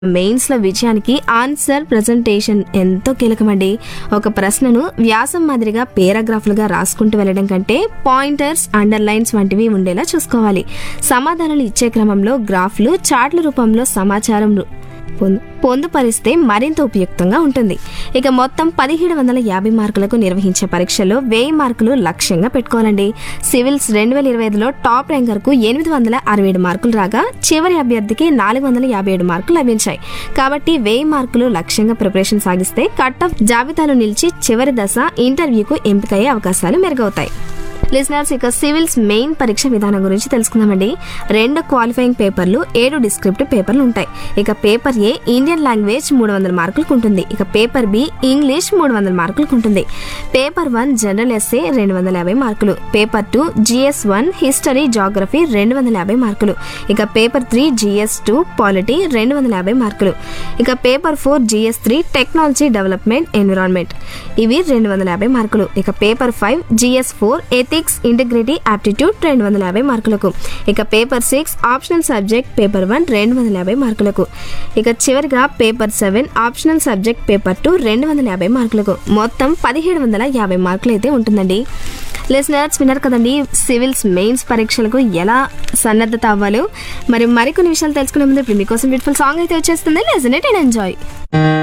mains లో విజయానికి answer presentation ఎంతో కీలకమండి ఒక ప్రశ్నను వ్యాసం మాదిరిగా పేరాగ్రాఫ్లుగా రాసుకుంటూ వెళ్ళడం కంటే పాయింటర్స్ అండర్లైన్స్ వంటివి ఉండేలా చూసుకోవాలి సమాధానాలు ఇచ్చే క్రమంలో గ్రాఫ్లు చార్ట్ల రూపంలో సమాచారం రు- పొందు- పొందుపరిస్తే మరింత ఉపయుక్తంగా ఉంటుంది ఇక మొత్తం పదిహేడు వందల యాభై మార్కులకు నిర్వహించే పరీక్షలో వెయ్యి మార్కులు లక్ష్యంగా పెట్టుకోవాలండి సివిల్స్ రెండు వేల ఇరవై ఐదులో టాప్ ర్యాంకర్కు ఎనిమిది వందల అరవై ఏడు మార్కులు రాగా చివరి అభ్యర్థికి నాలుగు వందల యాభై ఏడు మార్కులు లభించాయి కాబట్టి వెయ్యి మార్కులు లక్ష్యంగా ప్రిపరేషన్ సాగిస్తే కట్ ఆఫ్ జాబితాలో నిలిచి చివరి దశ ఇంటర్వ్యూకు ఎంపికయ్యే అవకాశాలు మెరుగవుతాయి లిజనర్స్ ఇక సివిల్స్ మెయిన్ పరీక్ష విధానం గురించి తెలుసుకుందామండి రెండు క్వాలిఫైయింగ్ పేపర్లు ఏడు డిస్క్రిప్టివ్ పేపర్లు ఉంటాయి ఇక పేపర్ ఏ ఇండియన్ లాంగ్వేజ్ మూడు వందల మార్కులకు ఉంటుంది ఇక పేపర్ బి ఇంగ్లీష్ మూడు వందల మార్కులకు ఉంటుంది పేపర్ వన్ జనరల్ ఎస్ఏ రెండు వందల యాభై మార్కులు paper two GS one history geography రెండు వందల యాభై మార్కులు ఇక paper three GS two polity రెండు వందల యాభై మార్కులు ఇక paper four GS three technology development environment ఇవి రెండు వందల యాభై మార్కులు ఇక paper five GS four ethics integrity aptitude రెండు వందల యాభై మార్కులకు ఇక paper six optional subject paper one రెండు వందల యాభై మార్కులకు ఇక చివరిగా paper seven optional subject paper two రెండు వందల యాభై మార్కులకు మొత్తం పదిహేడు వందల యాభై మార్కులు అయితే ఉంటుందండి లిసనర్స్ విన్నారు కదండి సివిల్స్ మెయిన్స్ పరీక్షలకు ఎలా సన్నద్ధత అవ్వాలో మరి మరికొన్ని విషయాలు తెలుసుకునే ముందు ఇప్పుడు మీకోసం బ్యూటిఫుల్ సాంగ్ అయితే వచ్చేస్తుంది లెజన్ ఇట్ అండ్ ఎంజాయ్